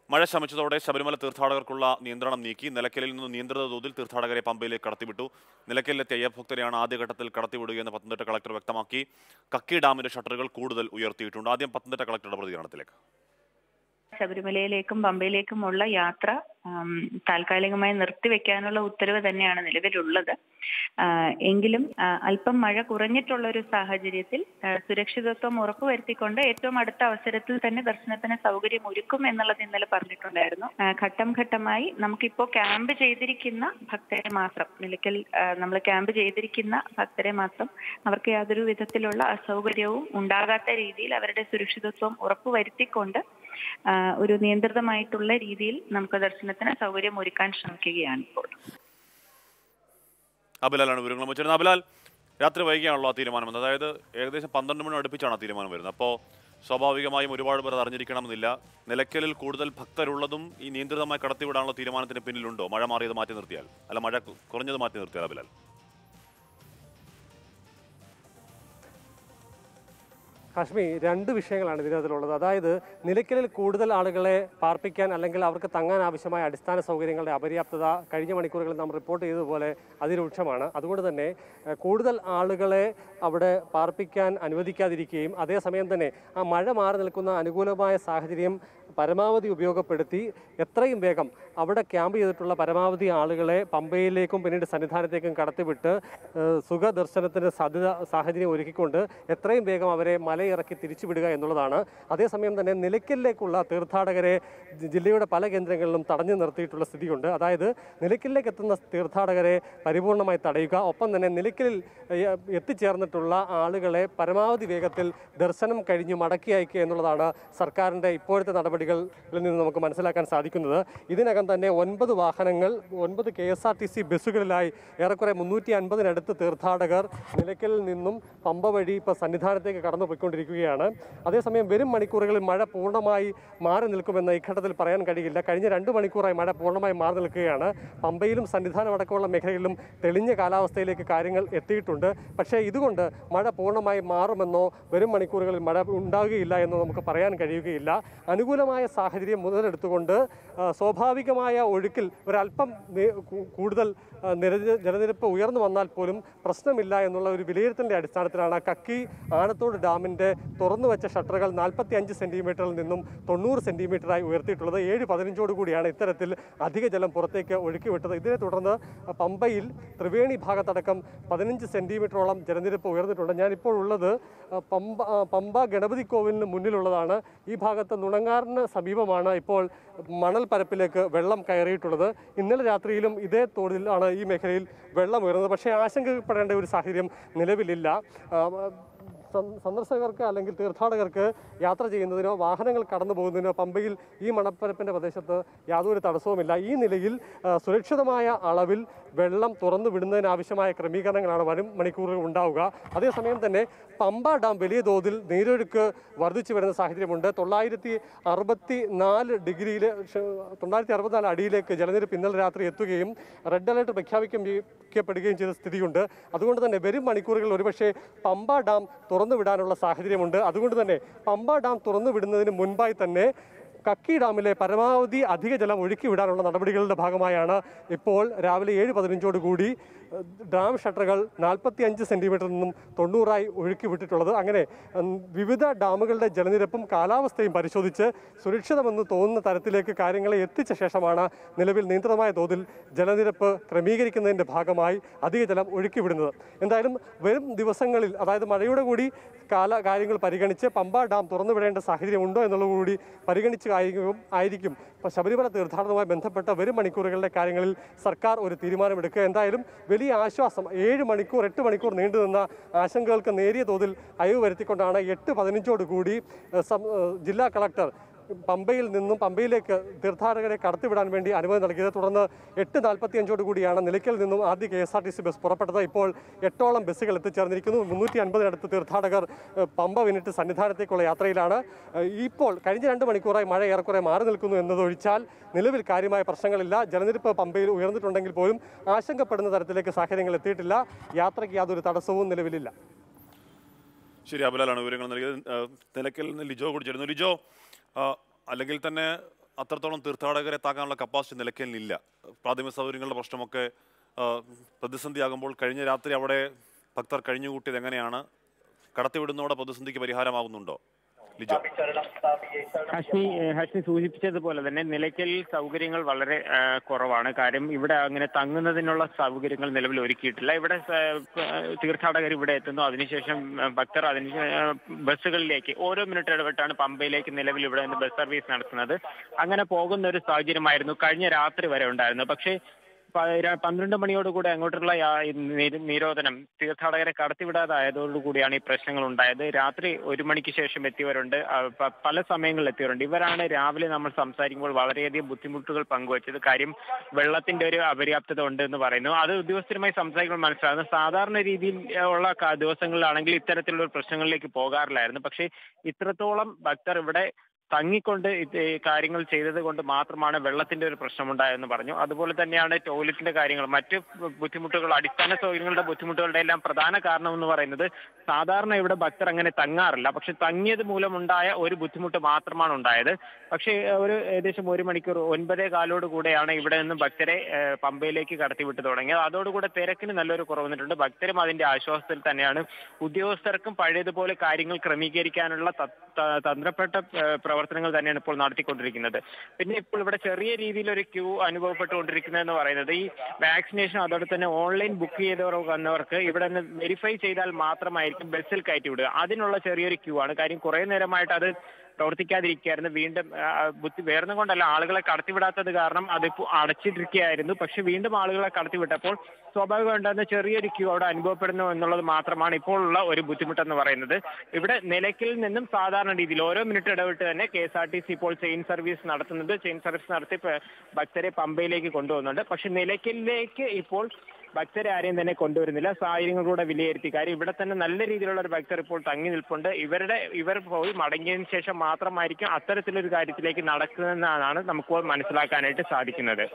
മഴ ശമിച്ചതോടെ ശബരിമല തീർത്ഥാടകർക്കുള്ള നിയന്ത്രണം നീക്കി നിലയ്ക്കലിൽ നിന്ന് നിയന്ത്രിത തോതിൽ തീർത്ഥാടകരെ പമ്പയിലേക്ക് കടത്തിവിട്ടു നിലയ്ക്കലിലെത്തിയ അയ്യഭക്തരെയാണ് ആദ്യഘട്ടത്തിൽ കടത്തിവിടുകയെന്ന് പത്തനംതിട്ട കളക്ടർ വ്യക്തമാക്കി കക്കി ഡാമിന്റെ ഷട്ടറുകൾ കൂടുതൽ ഉയർത്തിയിട്ടുണ്ട് ആദ്യം പത്തനംതിട്ട കളക്ടറുടെ പ്രതികരണത്തിലേക്ക് ശബരിമലയിലേക്കും പമ്പയിലേക്കുമുള്ള യാത്ര ആം, താൽക്കാലികമായി നിർത്തിവെക്കാനുള്ള ഉത്തരവ് തന്നെയാണ് നിലവിലുള്ളത് ആ, എങ്കിലും ആ, അല്പം മഴ കുറഞ്ഞിട്ടുള്ള ഒരു സാഹചര്യത്തിൽ ആ, സുരക്ഷിതത്വം ഉറപ്പുവരുത്തിക്കൊണ്ട് ഏറ്റവും അടുത്ത അവസരത്തിൽ തന്നെ ദർശനത്തിന് സൗകര്യം ഒരുക്കും എന്നുള്ളത് ഇന്നലെ പറഞ്ഞിട്ടുണ്ടായിരുന്നു ആ, ഘട്ടം ഘട്ടമായി നമുക്കിപ്പോ ക്യാമ്പ് ചെയ്തിരിക്കുന്ന ഭക്തരെ മാത്രം നിലയ്ക്കൽ നമ്മൾ ക്യാമ്പ് ചെയ്തിരിക്കുന്ന ഭക്തരെ മാത്രം അവർക്ക് യാതൊരു വിധത്തിലുള്ള അസൗകര്യവും ഉണ്ടാകാത്ത രീതിയിൽ അവരുടെ സുരക്ഷിതത്വം ഉറപ്പുവരുത്തിക്കൊണ്ട് ആ, ഒരു നിയന്ത്രിതമായിട്ടുള്ള രീതിയിൽ നമുക്ക് ദർശനത്തിന് സൗകര്യം ഒരുക്കാൻ ശ്രമിക്കുകയാണ് ഇപ്പോൾ അബിലാലാണ് വിവരങ്ങൾ വെച്ചിരുന്നത് അബിലാൽ രാത്രി വൈകിയാണല്ലോ ആ തീരുമാനം വന്നത് അതായത് ഏകദേശം പന്ത്രണ്ട് മണി അടുപ്പിച്ചാണ് ആ തീരുമാനം വരുന്നത് അപ്പോൾ സ്വാഭാവികമായും ഒരുപാട് പേർ അത് അറിഞ്ഞിരിക്കണമെന്നില്ല നിലയ്ക്കലിൽ കൂടുതൽ ഭക്തരുള്ളതും ഈ നിയന്ത്രിതമായി കടത്തിവിടാനുള്ള തീരുമാനത്തിന് പിന്നിലുണ്ടോ മഴ മാറിയത് മാറ്റി നിർത്തിയാൽ അല്ല മഴ കു- കുറഞ്ഞത് മാറ്റി നിർത്തിയാൽ അബിലാൽ കാശ്മീർ രണ്ട് വിഷയങ്ങളാണ് ഇതിനകത്തിലുള്ളത് അതായത് നിലയ്ക്കലിൽ കൂടുതൽ ആളുകളെ പാർപ്പിക്കാൻ അല്ലെങ്കിൽ അവർക്ക് തങ്ങാൻ ആവശ്യമായ അടിസ്ഥാന സൗകര്യങ്ങളുടെ അപര്യാപ്തത കഴിഞ്ഞ മണിക്കൂറുകളിൽ നാം റിപ്പോർട്ട് ചെയ്തതുപോലെ അതിരൂക്ഷമാണ് അതുകൊണ്ട് തന്നെ ഏഹ്, കൂടുതൽ ആളുകളെ അവിടെ പാർപ്പിക്കാൻ അനുവദിക്കാതിരിക്കുകയും അതേസമയം തന്നെ ആ മഴ മാറി നിൽക്കുന്ന അനുകൂലമായ സാഹചര്യം പരമാവധി ഉപയോഗപ്പെടുത്തി എത്രയും വേഗം അവിടെ ക്യാമ്പ് ചെയ്തിട്ടുള്ള പരമാവധി ആളുകളെ പമ്പയിലേക്കും പിന്നീട് സന്നിധാനത്തേക്കും കടത്തിവിട്ട് ഏഹ്, സുഖദർശനത്തിന് സാധ്യത സാഹചര്യം ഒരുക്കിക്കൊണ്ട് എത്രയും വേഗം അവരെ മലയിറക്കി തിരിച്ചുവിടുക എന്നുള്ളതാണ് അതേസമയം തന്നെ നിലയ്ക്കലിലേക്കുള്ള തീർത്ഥാടകരെ ജി- ജില്ലയുടെ പല കേന്ദ്രങ്ങളിലും തടഞ്ഞു നിർത്തിയിട്ടുള്ള സ്ഥിതിയുണ്ട് അതായത് നിലയ്ക്കലിലേക്ക് എത്തുന്ന തീർത്ഥാടകരെ പരിപൂർണമായി തടയുക ഒപ്പം തന്നെ നിലയ്ക്കലിൽ ഏഹ്, എത്തിച്ചേർന്നിട്ടുള്ള ആളുകളെ പരമാവധി വേഗത്തിൽ ദർശനം കഴിഞ്ഞ് മടക്കി അയക്കുക എന്നുള്ളതാണ് സർക്കാരിൻ്റെ ഇപ്പോഴത്തെ നടപടികളിൽ നിന്ന് നമുക്ക് മനസ്സിലാക്കാൻ സാധിക്കുന്നത് ഇതിനകം തന്നെ ഒൻപത് വാഹനങ്ങൾ ഒൻപത് K S R T C ബസ്സുകളിലായി ഏറെക്കുറെ മുന്നൂറ്റി അൻപതിനടുത്ത് തീർത്ഥാടകർ നിലയ്ക്കലിൽ നിന്നും പമ്പ വഴി ഇപ്പോൾ സന്നിധാനത്തേക്ക് കടന്നു പോയിക്കൊണ്ടിരിക്കുകയാണ് അതേസമയം വരും മണിക്കൂറുകളിൽ മഴ പൂർണ്ണമായി മാറി നിൽക്കുമെന്ന് ഈ ഘട്ടത്തിൽ പറയാൻ കഴിയില്ല കഴിഞ്ഞ രണ്ട് മണിക്കൂറായി മഴ പൂർണ്ണമായി മാറി നിൽക്കുകയാണ് പമ്പയിലും സന്നിധാനം അടക്കമുള്ള മേഖലകളിലും തെളിഞ്ഞ കാലാവസ്ഥയിലേക്ക് കാര്യങ്ങൾ എത്തിയിട്ടുണ്ട് പക്ഷേ ഇതുകൊണ്ട് മഴ പൂർണ്ണമായി മാറുമെന്നോ വരും മണിക്കൂറുകളിൽ മഴ ഉണ്ടാകുകയില്ല എന്നോ നമുക്ക് പറയാൻ കഴിയുകയില്ല അനുകൂലമായ സാഹചര്യം മുതലെടുത്തുകൊണ്ട് ആ, സ്വാഭാവികമായ ഒഴുക്കിൽ ഒരല്പം നി- കൂ- കൂടുതൽ ആ, നിര- ജലനിരപ്പ് ഉയർന്നു വന്നാൽ പോലും പ്രശ്നമില്ല എന്നുള്ള ഒരു വിലയിരുത്തലിന്റെ അടിസ്ഥാനത്തിലാണ് കക്കി ആനത്തോട് ഡാമിന്റെ തുറന്നു വെച്ച ഷട്ടറുകൾ നാൽപ്പത്തി അഞ്ച് സെന്റിമീറ്ററിൽ നിന്നും തൊണ്ണൂറ് സെന്റിമീറ്ററായി ഉയർത്തിയിട്ടുള്ളത് ഏഴ് പതിനഞ്ചോട് കൂടിയാണ് ഇത്തരത്തിൽ അധിക ജലം പുറത്തേക്ക് ഒഴുക്കി വിട്ടത് ഇതിനെ തുടർന്ന് പമ്പയിൽ ത്രിവേണി ഭാഗത്തടക്കം പതിനഞ്ച് സെന്റിമീറ്ററോളം ജലനിരപ്പ് ഉയർന്നിട്ടുണ്ട് ഞാനിപ്പോൾ ഉള്ളത് ആ, പമ്പ ആ, പമ്പ ഗണപതി കോവിലിന് മുന്നിലുള്ളതാണ് ഈ ഭാഗത്ത് നുണങ്ങാറിന് സമീപമാണ് ഇപ്പോൾ മണൽ പരപ്പിലേക്ക് വെള്ളം കയറിയിട്ടുള്ളത് ഇന്നലെ രാത്രിയിലും ഇതേ തോതിലാണ് ഈ മേഖലയിൽ വെള്ളം ഉയർന്നത് പക്ഷേ ആശങ്കപ്പെടേണ്ട ഒരു സാഹചര്യം നിലവിലില്ല ആ, സന്ദ- സന്ദർശകർക്ക് അല്ലെങ്കിൽ തീർത്ഥാടകർക്ക് യാത്ര ചെയ്യുന്നതിനോ വാഹനങ്ങൾ കടന്നു പോകുന്നതിനോ പമ്പയിൽ ഈ മണപ്പരപ്പിൻ്റെ പ്രദേശത്ത് യാതൊരു തടസ്സവുമില്ല ഈ നിലയിൽ ആ, സുരക്ഷിതമായ അളവിൽ വെള്ളം തുറന്നു വിടുന്നതിനാവശ്യമായ ക്രമീകരണങ്ങളാണ് വരും മണിക്കൂറുകൾ ഉണ്ടാവുക അതേസമയം തന്നെ പമ്പ ഡാം വലിയ തോതിൽ നീരൊഴുക്ക് വർദ്ധിച്ചു വരുന്ന സാഹചര്യമുണ്ട് തൊള്ളായിരത്തി അറുപത്തി നാല് ഡിഗ്രിയിൽ തൊള്ളായിരത്തി അറുപത്തിനാല് അടിയിലേക്ക് ജലനിരപ്പ് ഇന്നലെ രാത്രി എത്തുകയും റെഡ് അലർട്ട് പ്രഖ്യാപിക്കപ്പെടുകയും ചെയ്ത സ്ഥിതിയുണ്ട് അതുകൊണ്ട് തന്നെ വരും മണിക്കൂറുകളിൽ ഒരുപക്ഷെ പമ്പ ഡാം തുറന്നു വിടാനുള്ള സാഹചര്യമുണ്ട് അതുകൊണ്ട് തന്നെ പമ്പ ഡാം തുറന്നു വിടുന്നതിന് മുൻപായി തന്നെ കക്കി ഡാമിലെ പരമാവധി അധിക ജലം ഒഴുക്കി വിടാനുള്ള നടപടികളുടെ ഭാഗമായാണ് ഇപ്പോൾ രാവിലെ ഏഴ് പതിനഞ്ചോട് കൂടി ഏഹ്, ഡാം ഷട്ടറുകൾ നാൽപ്പത്തി അഞ്ച് സെൻറ്റിമീറ്ററിൽ നിന്നും തൊണ്ണൂറായി ഒഴുക്കി വിട്ടിട്ടുള്ളത് അങ്ങനെ ഉം, വിവിധ ഡാമുകളുടെ ജലനിരപ്പും കാലാവസ്ഥയും പരിശോധിച്ച് സുരക്ഷിതമെന്ന് തോന്നുന്ന തരത്തിലേക്ക് കാര്യങ്ങളെ എത്തിച്ച ശേഷമാണ് നിലവിൽ നിയന്ത്രിതമായ തോതിൽ ജലനിരപ്പ് ക്രമീകരിക്കുന്നതിൻ്റെ ഭാഗമായി അധിക ജലം ഒഴുക്കി വിടുന്നത് എന്തായാലും വരും ദിവസങ്ങളിൽ അതായത് മഴയുടെ കൂടി കാല കാര്യങ്ങൾ പരിഗണിച്ച് പമ്പ ഡാം തുറന്നു വിടേണ്ട സാഹചര്യമുണ്ടോ എന്നുള്ളത് കൂടി പരിഗണിച്ച് ആയിരിക്കും ആയിരിക്കും ഇപ്പോൾ ശബരിമല തീർത്ഥാടനവുമായി ബന്ധപ്പെട്ട വരും മണിക്കൂറുകളുടെ കാര്യങ്ങളിൽ സർക്കാർ ഒരു തീരുമാനമെടുക്കുക എന്തായാലും വലിയ ആശ്വാസം ഏഴ് മണിക്കൂർ എട്ട് മണിക്കൂർ നീണ്ടുനിന്ന ആശങ്കകൾക്ക് നേരിയ തോതിൽ അയവ് വരുത്തിക്കൊണ്ടാണ് എട്ട് പതിനഞ്ചോട് കൂടി ഏഹ്, സം- ഏഹ്, ജില്ലാ കളക്ടർ പമ്പയിൽ നിന്നും പമ്പയിലേക്ക് തീർത്ഥാടകരെ കടത്തിവിടാൻ വേണ്ടി അനുമതി നൽകിയത് തുടർന്ന് എട്ട് നാൽപ്പത്തി അഞ്ചോട് കൂടിയാണ് നിലയ്ക്കൽ നിന്നും ആദ്യ K S R T C bus പുറപ്പെട്ടത് ഇപ്പോൾ എട്ടോളം ബസ്സുകൾ എത്തിച്ചേർന്നിരിക്കുന്നു മുന്നൂറ്റി അൻപതിനടുത്ത് തീർത്ഥാടകർ ഏഹ്, പമ്പ വിനിട്ട് സന്നിധാനത്തേക്കുള്ള യാത്രയിലാണ് ഏഹ്, ഇപ്പോൾ കഴിഞ്ഞ രണ്ട് മണിക്കൂറായി മഴ ഏറെക്കുറെ മാറി നിൽക്കുന്നു എന്നതൊഴിച്ചാൽ നിലവിൽ കാര്യമായ പ്രശ്നങ്ങളില്ല ജലനിരപ്പ് പമ്പയിൽ ഉയർന്നിട്ടുണ്ടെങ്കിൽ പോലും ആശങ്കപ്പെടുന്ന തരത്തിലേക്ക് സാഹചര്യങ്ങൾ എത്തിയിട്ടില്ല യാത്രയ്ക്ക് യാതൊരു തടസ്സവും നിലവിലില്ല ശരി അബിലാലാണ് വിവരങ്ങൾ നൽകിയത് ആ, നിലയ്ക്കൽ നിന്ന് ലിജോ കൂടി ചേരുന്നു ലിജോ ആ, അല്ലെങ്കിൽ തന്നെ അത്രത്തോളം തീർത്ഥാടകരെ താങ്ങാനുള്ള കപ്പാസിറ്റി നിലയ്ക്കലിനില്ല പ്രാഥമിക സൗകര്യങ്ങളുടെ പ്രശ്നമൊക്കെ ആ, പ്രതിസന്ധിയാകുമ്പോൾ കഴിഞ്ഞ രാത്രി അവിടെ ഭക്തർ കഴിഞ്ഞുകൂട്ടിയത് എങ്ങനെയാണ് കടത്തിവിടുന്നതോടെ പ്രതിസന്ധിക്ക് പരിഹാരമാകുന്നുണ്ടോ ലിജോ ഹഷ്മി ഏഹ് ഹഷ്മി സൂചിപ്പിച്ചതുപോലെ തന്നെ നിലയ്ക്കൽ സൗകര്യങ്ങൾ വളരെ ഏഹ്, കുറവാണ് കാര്യം ഇവിടെ അങ്ങനെ തങ്ങുന്നതിനുള്ള സൗകര്യങ്ങൾ നിലവിൽ ഒരുക്കിയിട്ടില്ല ഇവിടെ തീർത്ഥാടകർ ഇവിടെ എത്തുന്നു അതിനുശേഷം ഏഹ്, ഭക്തർ അതിന് ഏഹ്, ബസ്സുകളിലേക്ക് ഓരോ മിനിറ്റ് ഇടവിട്ടാണ് പമ്പയിലേക്ക് നിലവിൽ ഇവിടെ നിന്ന് ബസ് സർവീസ് നടത്തുന്നത് അങ്ങനെ പോകുന്ന ഒരു സാഹചര്യമായിരുന്നു കഴിഞ്ഞ രാത്രി വരെ ഉണ്ടായിരുന്നത് പക്ഷേ പ- ര- പന്ത്രണ്ട് മണിയോടുകൂടി അങ്ങോട്ടുള്ള യാ- ഈ നിര- നിരോധനം തീർത്ഥാടകരെ കടത്തിവിടാതായതോടുകൂടിയാണ് ഈ പ്രശ്നങ്ങൾ ഉണ്ടായത് രാത്രി ഒരു മണിക്ക് ശേഷം എത്തിയവരുണ്ട് ആ, പ- പല സമയങ്ങളിൽ എത്തിയവരുണ്ട് ഇവരാണ് രാവിലെ നമ്മൾ സംസാരിക്കുമ്പോൾ വളരെയധികം ബുദ്ധിമുട്ടുകൾ പങ്കുവച്ചത് കാര്യം വെള്ളത്തിന്റെ ഒരു അപര്യാപ്തത ഉണ്ട് എന്ന് പറയുന്നു അത് ഉദ്യോഗസ്ഥരുമായി സംസാരിക്കുമ്പോൾ മനസ്സിലാകുന്നു സാധാരണ രീതിയിൽ ഏ, ഉള്ള ക- ദിവസങ്ങളിലാണെങ്കിൽ ഇത്തരത്തിലുള്ള ഒരു പ്രശ്നങ്ങളിലേക്ക് പോകാറില്ലായിരുന്നു പക്ഷേ ഇത്രത്തോളം ഭക്തർ ഇവിടെ തങ്ങിക്കൊണ്ട് ഇത് ഈ കാര്യങ്ങൾ ചെയ്തത് കൊണ്ട് മാത്രമാണ് വെള്ളത്തിന്റെ ഒരു പ്രശ്നമുണ്ടായതെന്ന് പറഞ്ഞു അതുപോലെ തന്നെയാണ് ടോയ്ലറ്റിന്റെ കാര്യങ്ങൾ മറ്റ് ബുദ്ധിമുട്ടുകൾ അടിസ്ഥാന സൗകര്യങ്ങളുടെ ബുദ്ധിമുട്ടുകളുടെ എല്ലാം പ്രധാന കാരണം എന്ന് പറയുന്നത് സാധാരണ ഇവിടെ ഭക്തർ അങ്ങനെ തങ്ങാറില്ല പക്ഷെ തങ്ങിയത് മൂലമുണ്ടായ ഒരു ബുദ്ധിമുട്ട് മാത്രമാണ് ഉണ്ടായത് പക്ഷേ ഏഹ്, ഒരു ഏകദേശം ഒരു മണിക്കൂർ ഒൻപതേ കാലോട് കൂടെയാണ് ഇവിടെ നിന്ന് ഭക്തരെ ഏഹ്, പമ്പയിലേക്ക് കടത്തിവിട്ട് തുടങ്ങിയത് അതോടുകൂടെ തിരക്കിന് നല്ലൊരു കുറവ് വന്നിട്ടുണ്ട് ഭക്തരും അതിന്റെ ആശ്വാസത്തിൽ തന്നെയാണ് ഉദ്യോഗസ്ഥർക്കും പഴയതുപോലെ കാര്യങ്ങൾ ക്രമീകരിക്കാനുള്ള ത- ത- തന്ത്രപ്പെട്ട ഏഹ്, പ്രവർത്തനങ്ങൾ തന്നെയാണ് ഇപ്പോൾ നടത്തിക്കൊണ്ടിരിക്കുന്നത് പിന്നെ ഇപ്പോൾ ഇവിടെ ചെറിയ രീതിയിൽ ഒരു ക്യൂ അനുഭവപ്പെട്ടുകൊണ്ടിരിക്കുന്നതെന്ന് പറയുന്നത് ഈ വാക്സിനേഷൻ അതോടെ തന്നെ ഓൺലൈൻ ബുക്ക് ചെയ്തവർ വന്നവർക്ക് ഇവിടെ നിന്ന് വെരിഫൈ ചെയ്താൽ മാത്രമായിരിക്കും ബസ്സിൽ കയറ്റി വിടുക അതിനുള്ള ചെറിയൊരു ക്യൂ ആണ് കാര്യം കുറെ നേരമായിട്ട് അത് പ്രവർത്തിക്കാതിരിക്കുകയായിരുന്നു വീണ്ടും ആ, ബുദ്ധി വേർന്നും കൊണ്ടല്ല ആളുകളെ കടത്തിവിടാത്തത് കാരണം അതിപ്പോൾ അടച്ചിട്ടിരിക്കുകയായിരുന്നു പക്ഷെ വീണ്ടും ആളുകളെ കടത്തിവിട്ടപ്പോൾ സ്വാഭാവികമായിട്ടുണ്ടാകുന്ന ചെറിയൊരു ക്യൂ അവിടെ അനുഭവപ്പെടുന്നു എന്നുള്ളത് മാത്രമാണ് ഇപ്പോൾ ഉള്ള ഒരു ബുദ്ധിമുട്ടെന്ന് പറയുന്നത് ഇവിടെ നിലയ്ക്കൽ നിന്നും സാധാരണ രീതിയിൽ ഓരോ മിനിറ്റ് ഇടവിട്ട് തന്നെ K S R T C ഇപ്പോൾ ചെയിൻ സർവീസ് നടത്തുന്നത് ചെയിൻ സർവീസ് നടത്തി പ- ഭക്തരെ പമ്പയിലേക്ക് കൊണ്ടുപോകുന്നുണ്ട് പക്ഷെ നിലയ്ക്കലിലേക്ക് ഇപ്പോൾ ഭക്തരെ ആരെയും തന്നെ കൊണ്ടുവരുന്നില്ല സാഹചര്യങ്ങളിലൂടെ വിലയിരുത്തി കാര്യം ഇവിടെ തന്നെ നല്ല രീതിയിലുള്ള ഒരു ഭക്തർ ഇപ്പോൾ തങ്ങി നിൽപ്പുണ്ട് ഇവരുടെ ഇവർ പോയി മടങ്ങിയതിനു ശേഷം മാത്രമായിരിക്കും അത്തരത്തിലൊരു കാര്യത്തിലേക്ക് നടക്കുന്നതെന്നാണ് നമുക്ക് മനസ്സിലാക്കാനായിട്ട് സാധിക്കുന്നത്